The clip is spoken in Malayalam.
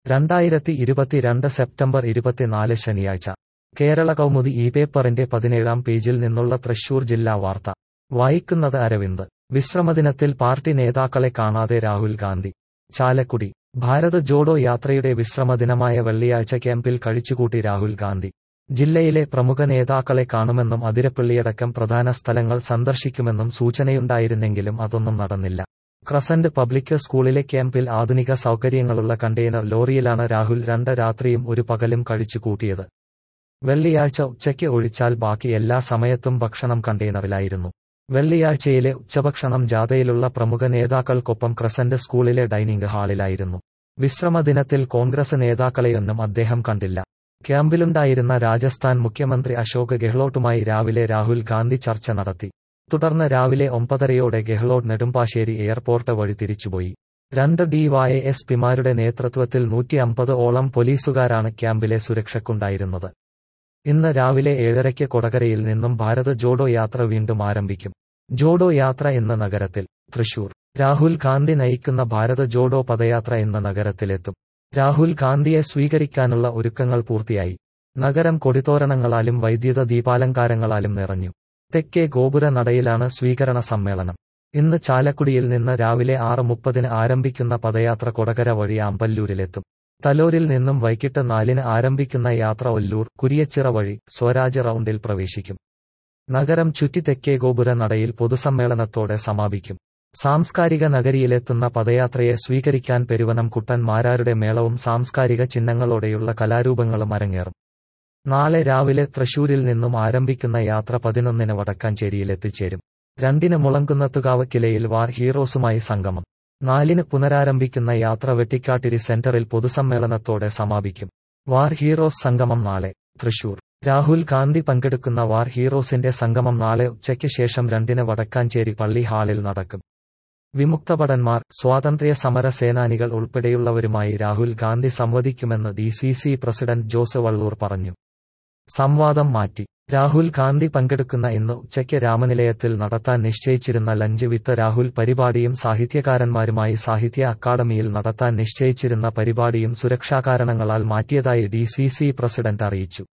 രണ്ടായിരത്തി ഇരുപത്തിരണ്ട് സെപ്റ്റംബർ ഇരുപത്തിനാല് ശനിയാഴ്ച കേരള കൗമുദി ഈ പേപ്പറിന്റെ പതിനേഴാം പേജിൽ നിന്നുള്ള തൃശൂർ ജില്ലാ വാർത്ത വായിക്കുന്നത് അരവിന്ദ് വിശ്രമദിനത്തിൽ പാർട്ടി നേതാക്കളെ കാണാതെ രാഹുൽ ഗാന്ധി ചാലക്കുടി ഭാരത് ജോഡോ യാത്രയുടെ വിശ്രമദിനമായ വെള്ളിയാഴ്ച ക്യാമ്പിൽ കഴിച്ചുകൂട്ടി രാഹുൽ ഗാന്ധി ജില്ലയിലെ പ്രമുഖ നേതാക്കളെ കാണുമെന്നും അതിരപ്പള്ളിയടക്കം പ്രധാന സ്ഥലങ്ങൾ സന്ദർശിക്കുമെന്നും സൂചനയുണ്ടായിരുന്നെങ്കിലും അതൊന്നും നടന്നില്ല ക്രസന്റ് പബ്ലിക് സ്കൂളിലെ ക്യാമ്പിൽ ആധുനിക സൗകര്യങ്ങളുള്ള കണ്ടെയ്നർ ലോറിയിലാണ് രാഹുൽ രണ്ട് രാത്രിയും ഒരു പകലും കഴിച്ചുകൂട്ടിയത് വെള്ളിയാഴ്ച ഉച്ചയ്ക്ക് ഒഴിച്ചാൽ ബാക്കി എല്ലാ സമയത്തും ഭക്ഷണം കണ്ടെയ്നറിലായിരുന്നു വെള്ളിയാഴ്ചയിലെ ഉച്ചഭക്ഷണം ജാഥയിലുള്ള പ്രമുഖ നേതാക്കൾക്കൊപ്പം ക്രസന്റ് സ്കൂളിലെ ഡൈനിംഗ് ഹാളിലായിരുന്നു വിശ്രമദിനത്തിൽ കോൺഗ്രസ് നേതാക്കളെയൊന്നും അദ്ദേഹം കണ്ടില്ല ക്യാമ്പിലുണ്ടായിരുന്ന രാജസ്ഥാൻ മുഖ്യമന്ത്രി അശോക് ഗെഹ്ലോട്ടുമായി രാവിലെ രാഹുൽ ഗാന്ധി ചർച്ച നടത്തി തുടർന്ന് രാവിലെ ഒമ്പതരയോടെ ഗെഹ്ലോട്ട് നെടുമ്പാശ്ശേരി എയർപോർട്ട് വഴി തിരിച്ചുപോയി രണ്ട് ഡിവൈഎസ് പിമാരുടെ നേതൃത്വത്തിൽ നൂറ്റി അമ്പത് ഓളം പോലീസുകാരാണ് ക്യാമ്പിലെ സുരക്ഷയ്ക്കുണ്ടായിരുന്നത് ഇന്ന് രാവിലെ ഏഴരയ്ക്ക് കൊടകരയിൽ നിന്നും ഭാരത് ജോഡോ യാത്ര വീണ്ടും ആരംഭിക്കും ജോഡോ യാത്ര ഇന്ന് നഗരത്തിൽ തൃശൂർ രാഹുൽ ഗാന്ധി നയിക്കുന്ന ഭാരത് ജോഡോ പദയാത്ര ഇന്ന് നഗരത്തിലെത്തും രാഹുൽ ഗാന്ധിയെ സ്വീകരിക്കാനുള്ള ഒരുക്കങ്ങൾ പൂർത്തിയായി നഗരം കൊടിത്തോരണങ്ങളാലും വൈദ്യുത ദീപാലങ്കാരങ്ങളാലും നിറഞ്ഞു തെക്കേ ഗോപുര നടയിലാണ് സ്വീകരണ സമ്മേളനം ഇന്ന് ചാലക്കുടിയിൽ നിന്ന് രാവിലെ ആറ് മുപ്പതിന് ആരംഭിക്കുന്ന പദയാത്ര കൊടകര വഴി അമ്പല്ലൂരിലെത്തും തലോരിൽ നിന്നും വൈകിട്ട് നാലിന് ആരംഭിക്കുന്ന യാത്ര ഒല്ലൂർ കുരിയച്ചിറ വഴി സ്വരാജ് റൗണ്ടിൽ പ്രവേശിക്കും നഗരം ചുറ്റി തെക്കേ ഗോപുര നടയിൽ പൊതുസമ്മേളനത്തോടെ സമാപിക്കും സാംസ്കാരിക നഗരിയിലെത്തുന്ന പദയാത്രയെ സ്വീകരിക്കാൻ പെരുവനം കുട്ടൻ മാരാരുടെ മേളവും സാംസ്കാരിക ചിഹ്നങ്ങളോടെയുള്ള കലാരൂപങ്ങളും അരങ്ങേറും നാളെ രാവിലെ തൃശൂരിൽ നിന്നും ആരംഭിക്കുന്ന യാത്ര പതിനൊന്നിന് വടക്കാഞ്ചേരിയിൽ എത്തിച്ചേരും രണ്ടിന് മുളങ്കുന്നത്തുകാവ് കിലയിൽ വാർ ഹീറോസുമായി സംഗമം നാലിന് പുനരാരംഭിക്കുന്ന യാത്ര വെട്ടിക്കാട്ടിരി സെന്ററിൽ പൊതുസമ്മേളനത്തോടെ സമാപിക്കും വാർ ഹീറോസ് സംഗമം നാളെ തൃശൂർ രാഹുൽ ഗാന്ധി പങ്കെടുക്കുന്ന വാർ ഹീറോസിന്റെ സംഗമം നാളെ ഉച്ചയ്ക്ക് ശേഷം രണ്ടിന് വടക്കാഞ്ചേരി പള്ളി ഹാളിൽ നടക്കും വിമുക്തഭടന്മാർ സ്വാതന്ത്ര്യ സമര സേനാനികൾ ഉൾപ്പെടെയുള്ളവരുമായി രാഹുൽ ഗാന്ധി സംവദിക്കുമെന്ന് D C C president Jose Vallur പറഞ്ഞു സംവാദം മാറ്റി രാഹുൽ ഗാന്ധി പങ്കെടുക്കുന്ന ഇന്ന് ഉച്ചയ്ക്ക് രാമനിലയത്തിൽ നടത്താൻ നിശ്ചയിച്ചിരുന്ന ലഞ്ച് വിത്ത് രാഹുൽ പരിപാടിയും സാഹിത്യകാരന്മാരുമായി സാഹിത്യ അക്കാദമിയിൽ നടത്താൻ നിശ്ചയിച്ചിരുന്ന പരിപാടിയും സുരക്ഷാ കാരണങ്ങളാൽ മാറ്റിയതായി ഡി സി സി പ്രസിഡന്റ് അറിയിച്ചു